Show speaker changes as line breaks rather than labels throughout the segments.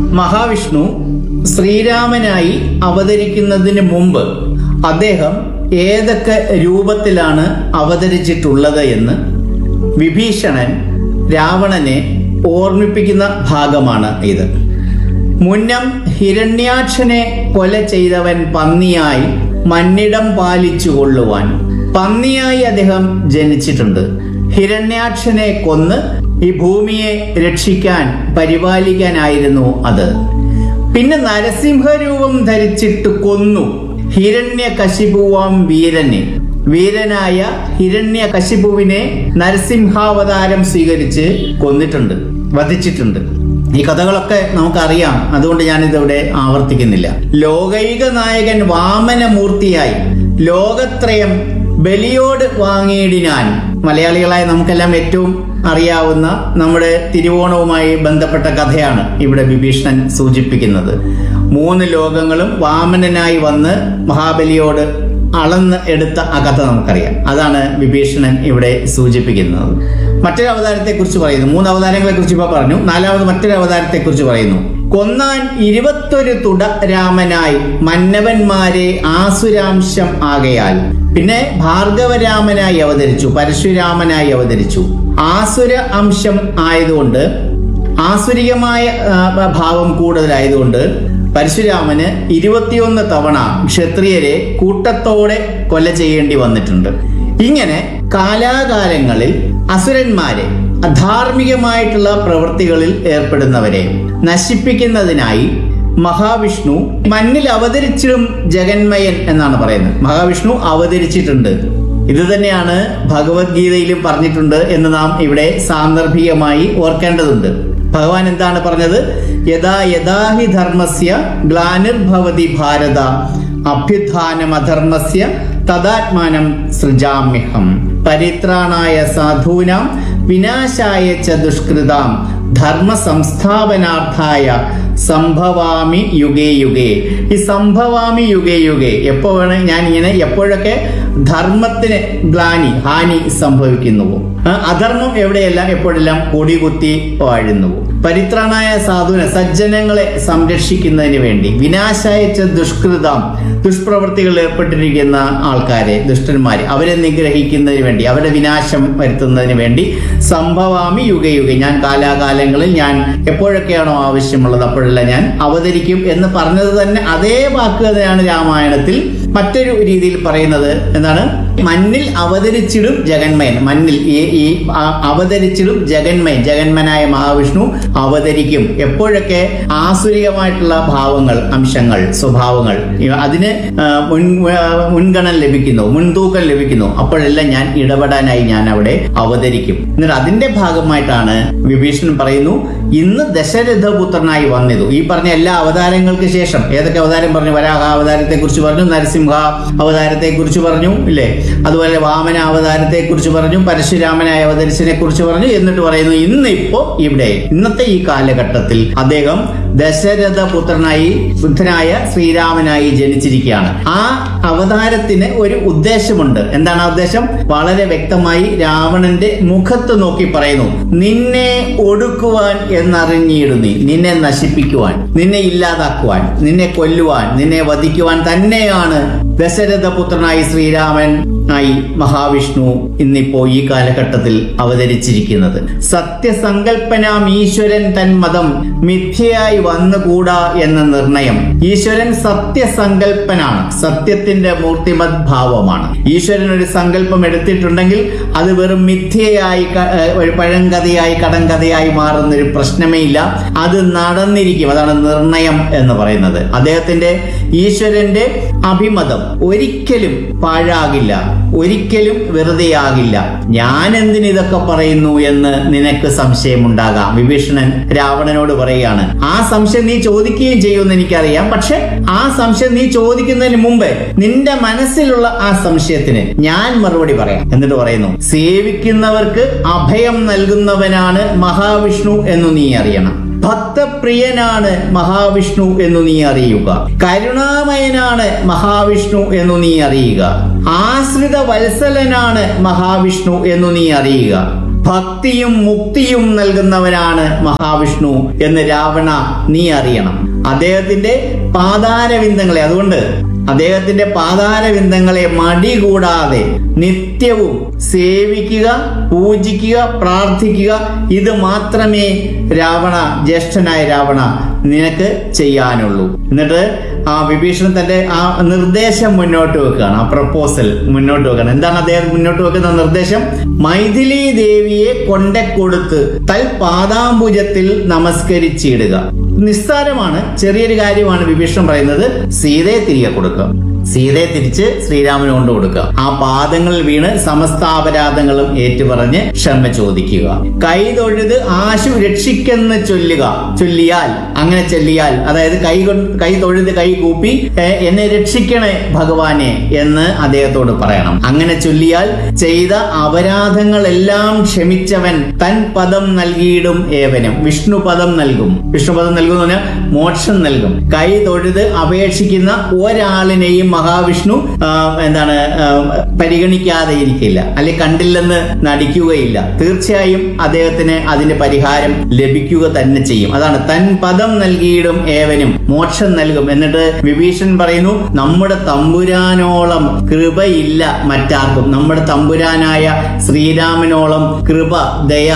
മഹാവിഷ്ണു ശ്രീരാമനായി അവതരിക്കുന്നതിന് മുമ്പ് അദ്ദേഹം ഏതൊക്കെ രൂപത്തിലാണ് അവതരിച്ചിട്ടുള്ളത് എന്ന് വിഭീഷണൻ രാവണനെ ഓർമ്മിപ്പിക്കുന്ന ഭാഗമാണ് ഇത് മുന്നം ഹിരണ്യാക്ഷനെ കൊല ചെയ്തവൻ പന്നിയായി മന്നിടം പാലിച്ചു കൊള്ളുവാൻ പന്നിയായി അദ്ദേഹം ജനിച്ചിട്ടുണ്ട് ഹിരണ്യാക്ഷനെ കൊന്ന് ഈ ഭൂമിയെ രക്ഷിക്കാൻ പരിപാലിക്കാനായിരുന്നു അത് പിന്നെ നരസിംഹരൂപം ധരിച്ചിട്ട് കൊന്നു ഹിരണ്യ കശിപുവാം വീരനെ വീരനായ ഹിരണ്യ കശിപുവിനെ നരസിംഹാവതാരം സ്വീകരിച്ച് കൊന്നിട്ടുണ്ട് വധിച്ചിട്ടുണ്ട് ഈ കഥകളൊക്കെ നമുക്കറിയാം അതുകൊണ്ട് ഞാനിതിവിടെ ആവർത്തിക്കുന്നില്ല ലോകൈക നായകൻ വാമനമൂർത്തിയായി ലോകത്രയം ബലിയോട് വാങ്ങിയിടിനാൻ മലയാളികളായ നമുക്കെല്ലാം ഏറ്റവും അറിയാവുന്ന നമ്മുടെ തിരുവോണവുമായി ബന്ധപ്പെട്ട കഥയാണ് ഇവിടെ വിഭീഷണൻ സൂചിപ്പിക്കുന്നത് മൂന്ന് ലോകങ്ങളും വാമനനായി വന്ന് മഹാബലിയോട് അളന്ന് എടുത്ത ആ കഥ നമുക്കറിയാം അതാണ് വിഭീഷണൻ ഇവിടെ സൂചിപ്പിക്കുന്നത് മറ്റൊരു അവതാരത്തെ കുറിച്ച് പറയുന്നു മൂന്ന് അവതാരങ്ങളെ കുറിച്ച് ഇപ്പൊ പറഞ്ഞു നാലാമത് മറ്റൊരു അവതാരത്തെ കുറിച്ച് പറയുന്നു കൊന്നാൻ ഇരുപത്തൊരു തുട രാമനായി മന്നവന്മാരെ ആസുരാംശം ആകയാൽ പിന്നെ ഭാർഗവരാമനായി അവതരിച്ചു പരശുരാമനായി അവതരിച്ചു ആസുര അംശം ആയതുകൊണ്ട് ആസുരികമായ ആ, ഭാവം കൂടുതലായതുകൊണ്ട് പരശുരാമന് ഇരുപത്തിയൊന്ന് തവണ ക്ഷത്രിയരെ കൂട്ടത്തോടെ കൊല ചെയ്യേണ്ടി വന്നിട്ടുണ്ട് ഇങ്ങനെ കാലാകാലങ്ങളിൽ അസുരന്മാരെ അധാർമികമായിട്ടുള്ള പ്രവൃത്തികളിൽ ഏർപ്പെടുന്നവരെ നശിപ്പിക്കുന്നതിനായി മഹാവിഷ്ണു മണ്ണിൽ അവതരിച്ചിടും ജഗന്മയൻ എന്നാണ് പറയുന്നത് മഹാവിഷ്ണു അവതരിച്ചിട്ടുണ്ട് ഇത് തന്നെയാണ് ഭഗവത്ഗീതയിലും പറഞ്ഞിട്ടുണ്ട് എന്ന് നാം ഇവിടെ സാന്ദർഭികമായി ഓർക്കേണ്ടതുണ്ട് ഭഗവാൻ എന്താണ് പറഞ്ഞത് യഥാ യഥാഹി ധർമ്മസ്യ ഗ്ലാനിർഭവതി ഭാരത അഭ്യുത്ഥാനമധർമ്മസ്യ തദാത്മാനം സൃജാമ്യഹം പരിത്രാണായ സാധൂനാം വിനാശായ ച ദുഷ്കൃതാം ധർമ്മ സംസ്ഥാപനാർത്ഥായ സംഭവാമി യുഗേ യുഗേ ഈ സംഭവാമി യുഗേ യുഗേ എപ്പോ വേണേ ഞാൻ ഇങ്ങനെ എപ്പോഴൊക്കെ ധർമ്മത്തിന് ഗ്ലാനി ഹാനി സംഭവിക്കുന്നുവോ ആ, അധർമ്മം എവിടെയെല്ലാം എപ്പോഴെല്ലാം കൊടികുത്തി വാഴുന്നുവോ പരിത്രാണായ സാധുന സജ്ജനങ്ങളെ സംരക്ഷിക്കുന്നതിന് വേണ്ടി വിനാശായച്ച ദുഷ്കൃതം ദുഷ്പ്രവൃത്തികളിൽ ഏർപ്പെട്ടിരിക്കുന്ന ആൾക്കാരെ ദുഷ്ടന്മാരെ അവരെ നിഗ്രഹിക്കുന്നതിന് വേണ്ടി അവരുടെ വിനാശം വരുത്തുന്നതിന് വേണ്ടി സംഭവാമി യുഗയുഗ ഞാൻ കാലാകാലങ്ങളിൽ ഞാൻ എപ്പോഴൊക്കെയാണോ ആവശ്യമുള്ളത് അപ്പോഴെല്ലാം ഞാൻ അവതരിക്കും എന്ന് പറഞ്ഞത് തന്നെ അതേ വാക്ക് തന്നെയാണ് രാമായണത്തിൽ മറ്റൊരു രീതിയിൽ പറയുന്നത് എന്താണ് മണ്ണിൽ അവതരിച്ചിടും ജഗന്മയൻ മണ്ണിൽ ഈ ഈ ആ- അവതരിച്ചിടും ജഗന്മയൻ ജഗന്മനായ മഹാവിഷ്ണു അവതരിക്കും എപ്പോഴൊക്കെ ആസുരികമായിട്ടുള്ള ഭാവങ്ങൾ അംശങ്ങൾ സ്വഭാവങ്ങൾ ഇവ- അതിന് ആ, മുൻ ആ, മുൻഗണന ലഭിക്കുന്നു മുൻതൂക്കം ലഭിക്കുന്നു അപ്പോഴെല്ലാം ഞാൻ ഇടപെടാനായി ഞാൻ അവിടെ അവതരിക്കും എന്നിട്ട് അതിന്റെ ഭാഗമായിട്ടാണ് വിഭീഷണൻ പറയുന്നു ഇന്ന് ദശരഥപുത്രനായി വന്നിതു ഈ പറഞ്ഞ എല്ലാ അവതാരങ്ങൾക്ക് ശേഷം ഏതൊക്കെ അവതാരം പറഞ്ഞു വരാഹ അവതാരത്തെ കുറിച്ച് പറഞ്ഞു നരസിംഹ അവതാരത്തെ കുറിച്ച് പറഞ്ഞു ഇല്ലേ അതുപോലെ വാമന അവതാരത്തെ കുറിച്ച് പറഞ്ഞു പരശുരാമനായ അവതരിച്ചതിനെ കുറിച്ച് പറഞ്ഞു എന്നിട്ട് പറയുന്നു ഇന്ന് ഇപ്പോ ഇവിടെ ഇന്നത്തെ ഈ കാലഘട്ടത്തിൽ അദ്ദേഹം ദശരഥ പുത്രനായി ബുദ്ധനായ ശ്രീരാമനായി ജനിച്ചിരിക്കുകയാണ് ആ അവതാരത്തിന് ഒരു ഉദ്ദേശമുണ്ട് എന്താണ് ആ ഉദ്ദേശം വളരെ വ്യക്തമായി രാവണന്റെ മുഖത്ത് നോക്കി പറയുന്നു നിന്നെ ഒടുക്കുവാൻ എന്നറിഞ്ഞിടുന്നി നിന്നെ നശിപ്പിക്കുവാൻ നിന്നെ ഇല്ലാതാക്കുവാൻ നിന്നെ കൊല്ലുവാൻ നിന്നെ വധിക്കുവാൻ തന്നെയാണ് ദശരഥപുത്രനായി ശ്രീരാമൻ ആയി മഹാവിഷ്ണു ഇന്നിപ്പോ ഈ കാലഘട്ടത്തിൽ അവതരിച്ചിരിക്കുന്നത് സത്യസങ്കല്പനാം ഈശ്വരൻ തൻ മതം മിഥ്യയായി വന്നുകൂടാ എന്ന നിർണയം ഈശ്വരൻ സത്യസങ്കല്പനാണ് സത്യത്തിന്റെ മൂർത്തിമത് ഭാവമാണ് ഈശ്വരൻ ഒരു സങ്കല്പം എടുത്തിട്ടുണ്ടെങ്കിൽ അത് വെറും മിഥ്യയായി ക- ഏഹ് ഒരു പഴങ്കഥയായി കടങ്കഥയായി മാറുന്ന ഒരു പ്രശ്നമേ ഇല്ല അത് നടന്നിരിക്കും അതാണ് നിർണയം എന്ന് പറയുന്നത് അദ്ദേഹത്തിന്റെ ഈശ്വരന്റെ അഭിമതം ഒരിക്കലും പാഴാകില്ല ഒരിക്കലും വെറുതെയാകില്ല ഞാൻ എന്തിന് ഇതൊക്കെ പറയുന്നു എന്ന് നിനക്ക് സംശയമുണ്ടാകാം വിഭീഷണൻ രാവണനോട് പറയുകയാണ് ആ സംശയം നീ ചോദിക്കുകയും ചെയ്യുമെന്ന് എനിക്കറിയാം പക്ഷെ ആ സംശയം നീ ചോദിക്കുന്നതിന് മുമ്പ് നിന്റെ മനസ്സിലുള്ള ആ സംശയത്തിന് ഞാൻ മറുപടി പറയാം എന്നിട്ട് പറയുന്നു സേവിക്കുന്നവർക്ക് അഭയം നൽകുന്നവനാണ് മഹാവിഷ്ണു എന്ന് നീ അറിയണം ഭക്തപ്രിയനാണ് മഹാവിഷ്ണു എന്നു നീ അറിയുക കരുണാമയനാണ് മഹാവിഷ്ണു എന്നു നീ അറിയുക ആശ്രിത വത്സലനാണ് മഹാവിഷ്ണു എന്നു നീ അറിയുക ഭക്തിയും മുക്തിയും നൽകുന്നവനാണ് മഹാവിഷ്ണു എന്ന് രാവണ നീ അറിയണം അദ്ദേഹത്തിന്റെ പാതാരവിന്ദങ്ങളെ അതുകൊണ്ട് അദ്ദേഹത്തിന്റെ പാതാരവിന്ദങ്ങളെ മടി കൂടാതെ നിത്യവും സേവിക്കുക പൂജിക്കുക പ്രാർത്ഥിക്കുക ഇത് മാത്രമേ രാവണ ജ്യേഷ്ഠനായ രാവണ നിനക്ക് ചെയ്യാനുള്ളൂ എന്നിട്ട് ആ വിഭീഷണൻ തന്റെ ആ നിർദ്ദേശം മുന്നോട്ട് വെക്കുകയാണ് ആ പ്രപ്പോസൽ മുന്നോട്ട് വെക്കുകയാണ് എന്താണ് അദ്ദേഹം മുന്നോട്ട് വെക്കുന്ന നിർദ്ദേശം മൈഥിലി ദേവിയെ കൊണ്ടക്കൊടുത്ത് തൽ പാദാംബുജത്തിൽ നമസ്കരിച്ചിടുക നിസ്സാരമാണ് ചെറിയൊരു കാര്യമാണ് വിഭീഷണൻ പറയുന്നത് സീതയെ തിരികെ കൊടുക്കുക സീതയെ തിരിച്ച് ശ്രീരാമന് കൊണ്ട് കൊടുക്കുക ആ പാദങ്ങളിൽ വീണ് സമസ്ത അപരാധങ്ങളും ഏറ്റുപറഞ്ഞ് ക്ഷമ ചോദിക്കുക കൈ തൊഴുത് ആശു രക്ഷിക്കെന്ന് ചൊല്ലുക ചൊല്ലിയാൽ അങ്ങനെ ചൊല്ലിയാൽ അതായത് കൈ കൊണ്ട് കൈ തൊഴുത് കൈ കൂപ്പി "ഏ, എന്നെ രക്ഷിക്കണേ ഭഗവാനെ എന്ന് അദ്ദേഹത്തോട് പറയണം അങ്ങനെ ചൊല്ലിയാൽ ചെയ്ത അപരാധങ്ങളെല്ലാം ക്ഷമിച്ചവൻ തൻ പദം നൽകിയിടും ഏവനും വിഷ്ണു പദം നൽകും വിഷ്ണു പദം നൽകും എന്ന് പറഞ്ഞാൽ മോക്ഷം നൽകും കൈ തൊഴുത് അപേക്ഷിക്കുന്ന ഒരാളിനെയും മഹാവിഷ്ണു ആ, എന്താണ് ആ, പരിഗണിക്കാതെ ഇരിക്കില്ല അല്ലെ കണ്ടില്ലെന്ന് നടിക്കുകയില്ല തീർച്ചയായും അദ്ദേഹത്തിന് അതിന്റെ പരിഹാരം ലഭിക്കുക തന്നെ ചെയ്യും അതാണ് തൻ പദം നൽകിയിടും ഏവനും മോക്ഷം നൽകും എന്നിട്ട് വിഭീഷൺ പറയുന്നു നമ്മുടെ തമ്പുരാനോളം കൃപയില്ല മറ്റാർക്കും നമ്മുടെ തമ്പുരാനായ ശ്രീരാമനോളം കൃപ ദയ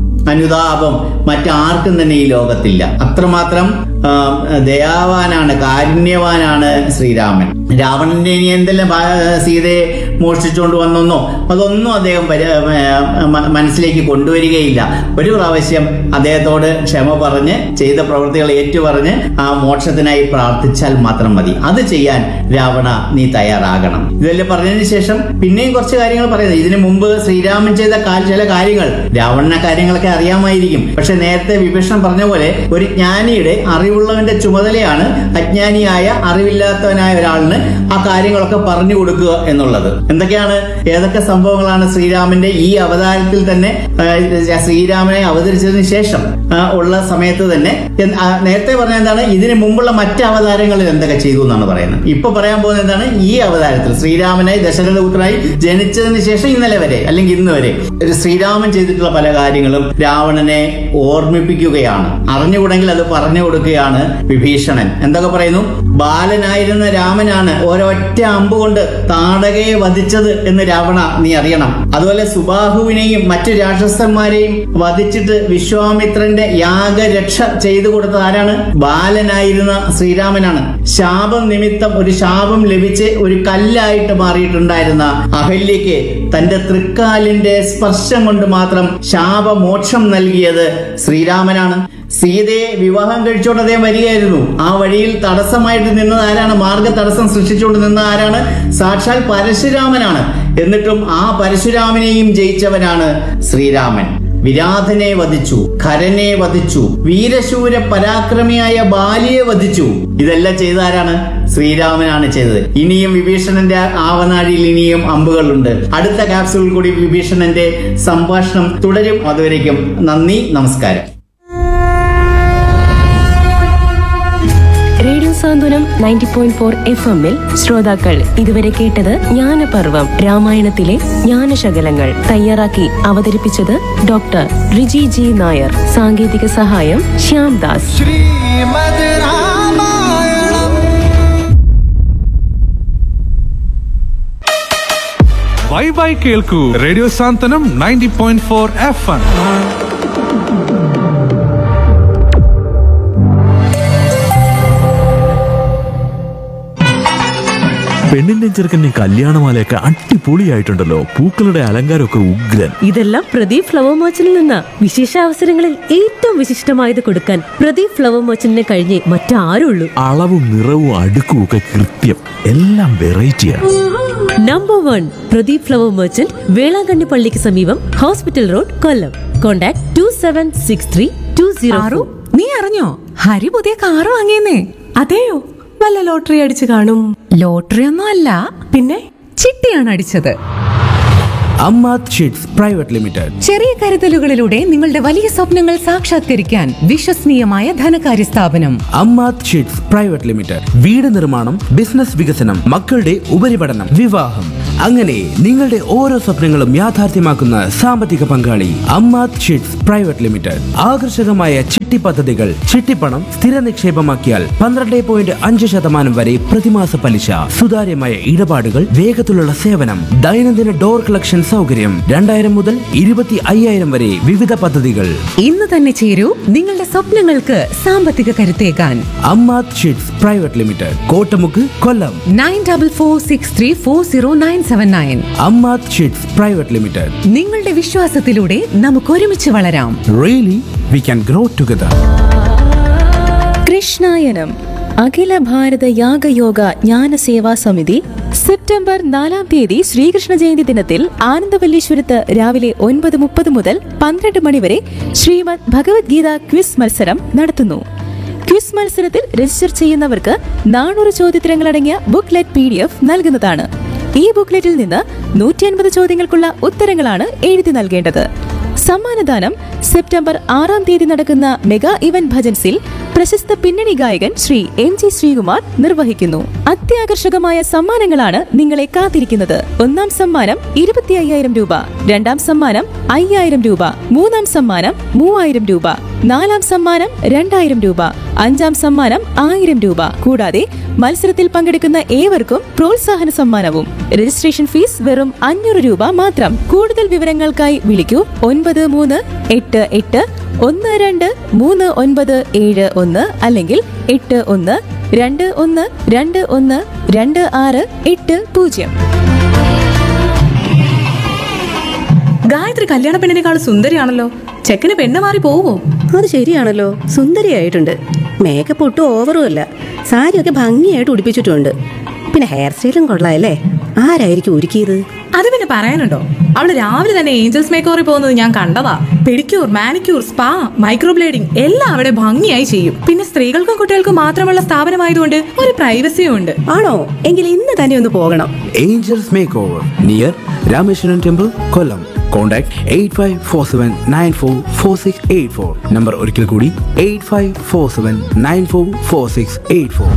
അനുതാപം മറ്റാർക്കും തന്നെ ഈ ലോകത്തില്ല അത്രമാത്രം ആ, ദയാവാനാണ് കാരുണ്യവാനാണ് ശ്രീരാമൻ രാവണന്റെ ഇനി എന്തെല്ലാം ഭാ- സീതയെ മോഷ്ടിച്ചുകൊണ്ട് വന്നെന്നോ അതൊന്നും അദ്ദേഹം പരി- ആ, മ- മനസ്സിലേക്ക് കൊണ്ടുവരികയില്ല ഒരു പ്രാവശ്യം അദ്ദേഹത്തോട് ക്ഷമ പറഞ്ഞ് ചെയ്ത പ്രവൃത്തികൾ ഏറ്റുപറഞ്ഞ് ആ മോക്ഷത്തിനായി പ്രാർത്ഥിച്ചാൽ മാത്രം മതി അത് ചെയ്യാൻ രാവണ നീ തയ്യാറാകണം ഇതെല്ലാം പറഞ്ഞതിന് ശേഷം പിന്നെയും കുറച്ച് കാര്യങ്ങൾ പറയുന്നത് ഇതിനു മുമ്പ് ശ്രീരാമൻ ചെയ്ത കാ- ചില കാര്യങ്ങൾ രാവണനെ കാര്യങ്ങളൊക്കെ അറിയാമായിരിക്കും പക്ഷെ നേരത്തെ വിഭീഷണൻ പറഞ്ഞ പോലെ ഒരു ജ്ഞാനിയുടെ അറിവുള്ളവന്റെ ചുമതലയാണ് അജ്ഞാനിയായ അറിവില്ലാത്തവനായ ഒരാളിന് ആ കാര്യങ്ങളൊക്കെ പറഞ്ഞു കൊടുക്കുക എന്നുള്ളത് എന്തൊക്കെയാണ് ഏതൊക്കെ സംഭവങ്ങളാണ് ശ്രീരാമന്റെ ഈ അവതാരത്തിൽ തന്നെ ആ, ശ്രീരാമനെ അവതരിച്ചതിന് ശേഷം ആ, ഉള്ള സമയത്ത് തന്നെ എന്ത്- ആ, നേരത്തെ പറഞ്ഞ എന്താണ് ഇതിനു മുമ്പുള്ള മറ്റ് അവതാരങ്ങളിൽ എന്തൊക്കെ ചെയ്തു എന്നാണ് പറയുന്നത് ഇപ്പൊ പറയാൻ പോകുന്നത് എന്താണ് ഈ അവതാരത്തിൽ ശ്രീരാമനായി ദശരഥപുത്രനായി ജനിച്ചതിന് ശേഷം ഇന്നലെ വരെ അല്ലെങ്കിൽ ഇന്ന് വരെ ഒരു ശ്രീരാമൻ ചെയ്തിട്ടുള്ള പല കാര്യങ്ങളും രാവണനെ ഓർമ്മിപ്പിക്കുകയാണ് അറിഞ്ഞുകൂടെങ്കിൽ അത് പറഞ്ഞു കൊടുക്കുകയാണ് വിഭീഷണൻ എന്തൊക്കെ പറയുന്നു ബാലനായിരുന്ന രാമനാണ് ഒരൊറ്റ അമ്പ് കൊണ്ട് താടകയെ വധിച്ചത് എന്ന് രാവണ നീ അറിയണം അതുപോലെ സുബാഹുവിനെയും മറ്റു രാക്ഷസന്മാരെയും വധിച്ചിട്ട് വിശ്വാമിത്രന്റെ യാഗരക്ഷ ചെയ്തു കൊടുത്തത് ആരാണ് ബാലനായിരുന്ന ശ്രീരാമനാണ് ശാപം നിമിത്തം ഒരു ശാപം ലഭിച്ച് ഒരു കല്ലായിട്ട് മാറിയിട്ടുണ്ടായിരുന്ന അഹല്യയ്ക്ക് തന്റെ തൃക്കാലിന്റെ സ്പർശം കൊണ്ട് മാത്രം ശാപമോക്ഷം നൽകിയത് ശ്രീരാമനാണ് സീതയെ വിവാഹം കഴിച്ചുകൊണ്ട് അദ്ദേഹം വരികയായിരുന്നു ആ വഴിയിൽ തടസ്സമായിട്ട് നിന്നത് ആരാണ് മാർഗ തടസ്സം സൃഷ്ടിച്ചുകൊണ്ട് നിന്ന ആരാണ് സാക്ഷാൽ പരശുരാമനാണ് എന്നിട്ടും ആ പരശുരാമനെയും ജയിച്ചവനാണ് ശ്രീരാമൻ വിരാധനെ വധിച്ചു ഖരനെ വധിച്ചു വീരശൂര പരാക്രമിയായ ബാലിയെ വധിച്ചു ഇതെല്ലാം ചെയ്ത ആരാണ് ശ്രീരാമനാണ് ചെയ്തത് ഇനിയും വിഭീഷണന്റെ ആവനാഴിയിൽ ഇനിയും അമ്പുകളുണ്ട് അടുത്ത ക്യാപ്സൂളിൽ കൂടി വിഭീഷണന്റെ സംഭാഷണം തുടരും അതുവരേക്കും നന്ദി നമസ്കാരം
radio Santhwanam ninety point four F എമ്മിൽ ശ്രോതാക്കൾ ഇതുവരെ കേട്ടത് ജ്ഞാനപർവം രാമായണത്തിലെ ജ്ഞാനശകലങ്ങൾ തയ്യാറാക്കി അവതരിപ്പിച്ചത് ഡോക്ടർ റിജി ജി നായർ സാങ്കേതിക സഹായം ശ്യാം ദാസ്
ശ്രീമദ് രാമായണം
ബൈ ബൈ കേൾക്കൂ radio Santhwanam ninety point four F M
പെണ്ണിന്റെ ചെറുക്കന്റെ കല്യാണമാലയൊക്കെ അടിപൊളിയായിട്ടുണ്ടല്ലോ പൂക്കളുടെ അലങ്കാരമൊക്കെ ഉഗ്രൻ
ഇതെല്ലാം പ്രദീപ് ഫ്ലവർ മർച്ചന്റിൽ നിന്ന് വിശേഷ അവസരങ്ങളിൽ ഏറ്റവും വിശിഷ്ടമായത് കൊടുക്കാൻ പ്രദീപ് ഫ്ലവർ മർച്ചന്റിനെ കഴിഞ്ഞേ മറ്റാരുള്ളൂ
അളവും നിറവും അടുക്കും ഒക്കെ കൃത്യം എല്ലാം വെറൈറ്റിയാണ്
number one Pradeep flower merchant Velankanni പള്ളിക്ക് സമീപം hospital road Kollam contact two seven six three two zero
ആറു നീ അറിഞ്ഞോ ഹരി പുതിയ കാറ് വാങ്ങിയെന്നേ അതെയോ വല്ല ലോട്ടറി അടിച്ചു കാണും ലോട്ടറി ഒന്നും അല്ല പിന്നെ ചിട്ടിയാണ് അടിച്ചത്
അമ്മാത് ഷീറ്റ്സ് പ്രൈവറ്റ് ലിമിറ്റഡ്
ചെറിയ കരുതലുകളിലൂടെ നിങ്ങളുടെ വലിയ സ്വപ്നങ്ങൾ സാക്ഷാത്കരിക്കാൻ വിശ്വസനീയമായ ധനകാര്യ സ്ഥാപനം
അമ്മാത് ഷീറ്റ്സ് പ്രൈവറ്റ് ലിമിറ്റഡ് വീട് നിർമ്മാണം ബിസിനസ് വികസനം മക്കളുടെ ഉപരിപഠനം വിവാഹം അങ്ങനെ നിങ്ങളുടെ ഓരോ സ്വപ്നങ്ങളും യാഥാർത്ഥ്യമാക്കുന്ന സാമ്പത്തിക പങ്കാളി അമ്മാത് ഷീറ്റ്സ് പ്രൈവറ്റ് ലിമിറ്റഡ് ആകർഷകമായ ചിട്ടി പദ്ധതികൾ ചിട്ടിപ്പണം സ്ഥിര നിക്ഷേപമാക്കിയാൽ പന്ത്രണ്ട് പോയിന്റ് അഞ്ച് ശതമാനം വരെ പ്രതിമാസ പലിശ സുതാര്യമായ ഇടപാടുകൾ വേഗത്തിലുള്ള സേവനം ദൈനംദിന ഡോർ കളക്ഷൻ സൗകര്യം രണ്ടായിരം മുതൽ ഇരുപത്തി അയ്യായിരം വരെ വിവിധ പദ്ധതികൾ
ഇന്ന് തന്നെ ചേരൂ നിങ്ങളുടെ സ്വപ്നങ്ങൾക്ക് സാമ്പത്തിക കരുത്തേക്കാൻ
Ammath sheets private limited Kottamukku Kollam
nine double four six three four zero nine seven nine
Ammath sheets private limited
നിങ്ങളുടെ വിശ്വാസത്തിലൂടെ നമുക്ക് ഒരുമിച്ച് വളരാം
really we can grow together
Krishnayanam Akhila Bharatha Yagayoga Jnana Seva സമിതി സെപ്റ്റംബർ നാലാം തീയതി ശ്രീകൃഷ്ണ ജയന്തി ദിനത്തിൽ ആനന്ദവല്ലീശ്വരത്ത് രാവിലെ ഒൻപത് മുപ്പത് മുതൽ പന്ത്രണ്ട് മണിവരെ ശ്രീമദ് ഭഗവത്ഗീത ക്വിസ് മത്സരം നടത്തുന്നു ക്വിസ് മത്സരത്തിൽ രജിസ്റ്റർ ചെയ്യുന്നവർക്ക് നാനൂറ് ചോദ്യത്തരങ്ങളടങ്ങിയ ബുക്ക്ലെറ്റ് പി ഡി എഫ് നൽകുന്നതാണ് ഈ ബുക്ക്ലെറ്റിൽ നിന്ന് നൂറ്റി അൻപത് ചോദ്യങ്ങൾക്കുള്ള ഉത്തരങ്ങളാണ് എഴുതി നൽകേണ്ടത് സമ്മാനദാനം സെപ്റ്റംബർ ആറാം തീയതി നടക്കുന്ന മെഗാ ഇവന്റ് ഭജൻസിൽ പ്രശസ്ത പിന്നണി ഗായകൻ ശ്രീ എം ജി ശ്രീകുമാർ നിർവഹിക്കുന്നു അത്യാകർഷകമായ സമ്മാനങ്ങളാണ് നിങ്ങളെ കാത്തിരിക്കുന്നത് ഒന്നാം സമ്മാനം ഇരുപത്തി അയ്യായിരം രൂപ രണ്ടാം സമ്മാനം അയ്യായിരം രൂപ മൂന്നാം സമ്മാനം മൂവായിരം രൂപ നാലാം സമ്മാനം രണ്ടായിരം രൂപ അഞ്ചാം സമ്മാനം ആയിരം രൂപ കൂടാതെ മത്സരത്തിൽ പങ്കെടുക്കുന്ന ഏവർക്കും പ്രോത്സാഹന സമ്മാനവും രജിസ്ട്രേഷൻ ഫീസ് വെറും അഞ്ഞൂറ് രൂപ മാത്രം കൂടുതൽ വിവരങ്ങൾക്കായി വിളിക്കൂ ഒൻപത് മൂന്ന് എട്ട് എട്ട് ഒന്ന് രണ്ട് മൂന്ന് ഒൻപത് ഏഴ് ഒന്ന് അല്ലെങ്കിൽ എട്ട് ഒന്ന് രണ്ട് ഒന്ന് രണ്ട് ഒന്ന് രണ്ട് ആറ് എട്ട് പൂജ്യം
ഗായത്രി കല്യാണ പെണ്ണിനേക്കാൾ സുന്ദരിയാണല്ലോ ചെക്കന് പെണ്ണ് മാറി പോവോ
അത് ശരിയാണല്ലോ സുന്ദരിയായിട്ടുണ്ട് മേക്കപ്പ് ഒട്ടും ഓവറും അല്ല സാരിയൊക്കെ ഭംഗിയായിട്ട് ഉടുപ്പിച്ചിട്ടുണ്ട് പിന്നെ ഹെയർ സ്റ്റൈലും കൊള്ളാമല്ലേ ആരായിരിക്കും ഒരുക്കിയത്
അത് പിന്നെ പറയാനുണ്ടോ അവള് രാവിലെ തന്നെ ഏഞ്ചൽസ് മേക്കോറിൽ പോകുന്നത് ഞാൻ കണ്ടതാ പെഡിക്യൂർ മാനിക്യൂർ സ്പാ മൈക്രോബ്ലേഡിംഗ് എല്ലാം അവിടെ ഭംഗിയായി ചെയ്യും പിന്നെ സ്ത്രീകൾക്കും കുട്ടികൾക്കും മാത്രമുള്ള സ്ഥാപനമായതുകൊണ്ട് ഒരു പ്രൈവസിയും ഉണ്ട്
ആണോ എങ്കിൽ ഇന്ന് തന്നെ ഒന്ന് പോകണം
angels makeover near Rameshwaran temple Kollam contact eight five four seven nine four four six eight four number ഒരിക്കൽ കൂടി eight five four seven nine four four six eight four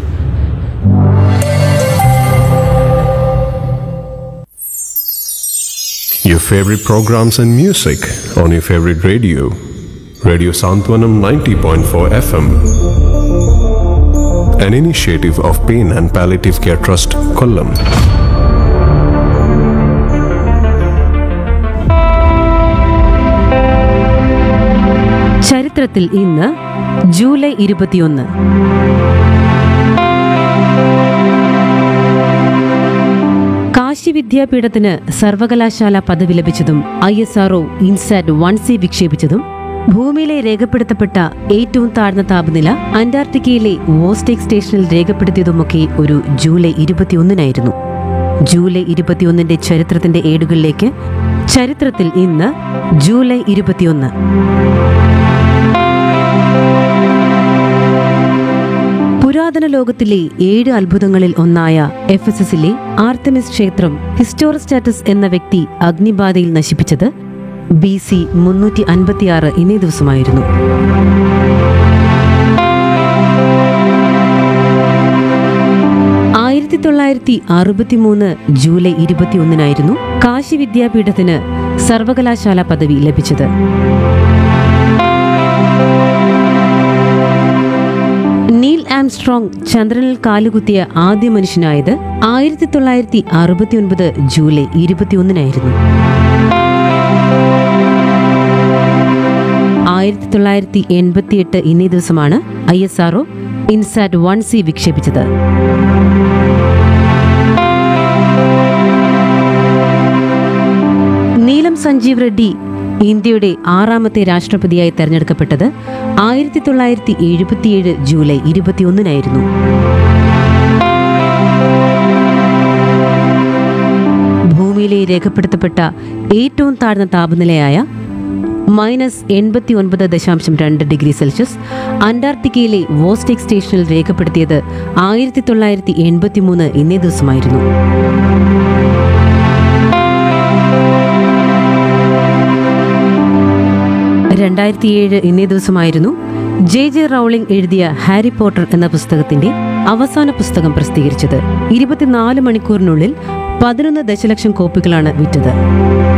Your favorite programs and music on your favorite radio. Radio Santwanam 90.4 FM. An initiative of Pain and Palliative Care Trust, Kollam.
ചരിത്രത്തിൽ ഇന്ന് July ഇരുപത്തിയൊന്ന് കാശി വിദ്യാപീഠത്തിന് സർവകലാശാല പദവി ലഭിച്ചതും I S R O INSAT one C വിക്ഷേപിച്ചതും ഭൂമിയിലെ രേഖപ്പെടുത്തപ്പെട്ട ഏറ്റവും താഴ്ന്ന താപനില അന്റാർട്ടിക്കയിലെ വോസ്റ്റേക്ക് സ്റ്റേഷനിൽ രേഖപ്പെടുത്തിയതുമൊക്കെ ഒരു ജൂലൈ ഇരുപത്തിയൊന്നിനായിരുന്നു ജൂലൈ ഇരുപത്തിയൊന്നിന്റെ ചരിത്രത്തിന്റെ ഏടുകളിലേക്ക് ചരിത്രത്തിൽ ഇന്ന് ജൂലൈ ഇരുപത്തിയൊന്ന് പുരാതന ലോകത്തിലെ ഏഴ് അത്ഭുതങ്ങളിൽ ഒന്നായ എഫ് എസ് എസിലെ ആർത്തമിസ് ക്ഷേത്രം ഹിസ്റ്റോറസ്റ്റാറ്റസ് എന്ന വ്യക്തി അഗ്നിബാധയിൽ നശിപ്പിച്ചത് ബി സി മുന്നൂറ്റി അൻപത്തിയാറ് ഇന്നേ ദിവസമായിരുന്നു ആയിരത്തി തൊള്ളായിരത്തി അറുപത്തിമൂന്ന് ജൂലൈ ഇരുപത്തിയൊന്നിനായിരുന്നു കാശി വിദ്യാപീഠത്തിന് സർവകലാശാല പദവി ലഭിച്ചത് നീൽ ആംസ്ട്രോങ് ചന്ദ്രനിൽ കാലുകുത്തിയ ആദ്യ മനുഷ്യനായത് ആയിരത്തി തൊള്ളായിരത്തി അറുപത്തിയൊൻപത് ജൂലൈ ഇരുപത്തിയൊന്നിനായിരുന്നു ആയിരത്തി തൊള്ളായിരത്തി എൺപത്തിയെട്ട് ഇന്നേ ദിവസമാണ് I S R O INSAT one C വിക്ഷേപിച്ചത് നീലം സഞ്ജീവ് റെഡ്ഡി ഇന്ത്യയുടെ ആറാമത്തെ രാഷ്ട്രപതിയായി തെരഞ്ഞെടുക്കപ്പെട്ടത് ആയിരത്തി തൊള്ളായിരത്തി എഴുപത്തിയേഴ് ജൂലൈ ഇരുപത്തിയൊന്നിനായിരുന്നു ഭൂമിയിലെ രേഖപ്പെടുത്തപ്പെട്ട ഏറ്റവും താഴ്ന്ന താപനിലയായ മൈനസ് എൺപത്തി ഒൻപത് ദശാംശം രണ്ട് ഡിഗ്രി സെൽഷ്യസ് അന്റാർട്ടിക്കയിലെ വോസ്റ്റേക്ക് സ്റ്റേഷനിൽ രേഖപ്പെടുത്തിയത് ആയിരത്തി തൊള്ളായിരത്തി എൺപത്തി മൂന്ന് ഇന്നേ ദിവസമായിരുന്നു രണ്ടായിരത്തി ഏഴ് ഇന്നേ ദിവസമായിരുന്നു ജെ ജെ റൗളിംഗ് എഴുതിയ ഹാരി പോട്ടർ എന്ന പുസ്തകത്തിന്റെ അവസാന പുസ്തകം പ്രസിദ്ധീകരിച്ചത് ഇരുപത്തിനാല് മണിക്കൂറിനുള്ളിൽ പതിനൊന്ന് ദശലക്ഷം കോപ്പികളാണ് വിറ്റത്